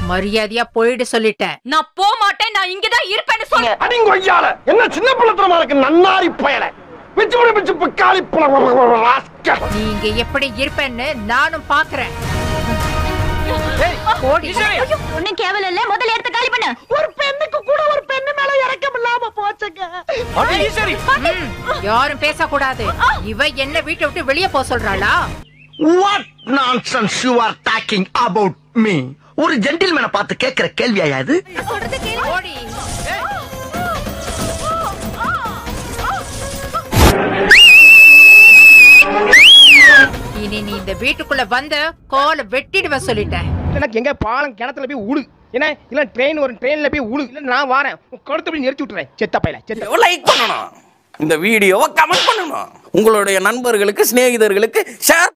மரியாதையா போயிடு சொல்லிட்டேன் நான் போக மாட்டேன் நான் இங்கதான் இருப்பேன்னு சொல்லு அடிங்கொய்யால என்ன சின்ன பிள்ளைத்தனமா இருக்கு நன்னாரி பயல பிச்சு பிடி பிச்சு பிக்காளி ராஸ்கல் நீங்க எப்படி இருப்பேன்னு நானும் பாக்குறேன் போடி ஒண்ணும் கேவலம் இல்ல முதல்ல எடுத்து காலி பண்ணு ஒரு பெண்ணுக்கு கூட ஒரு பெண்ணு மேல இறக்கம் இல்லாம போச்சுங்க ம், யாரும் பேசக்கூடாது இவ என்ன வீட்டை விட்டு வெளியே போக சொல்றாளா what nonsense you are talking about me ஒரு ஜென்டில்மேனை பார்த்து கேட்கிற கேள்வியா இது போடி இனி நீ இந்த வீட்டுக்குள்ள வந்த கோல வெட்டிடுவ சொல்லிட்டேன் எனக்கு எங்க பாலம் கிணத்துல போய் உழு என்ன இல்ல ட்ரெயின் ஒரு ட்ரெயின்ல போய் உழு இல்ல நான் வரேன் கொடுத்து போய் நெரிச்சு விட்டுறேன் செத்த பையல செத்த லைக் பண்ணணும் இந்த வீடியோவை கமெண்ட் பண்ணணும் உங்களுடைய நண்பர்களுக்கு சிநேகிதர்களுக்கு ஷேர்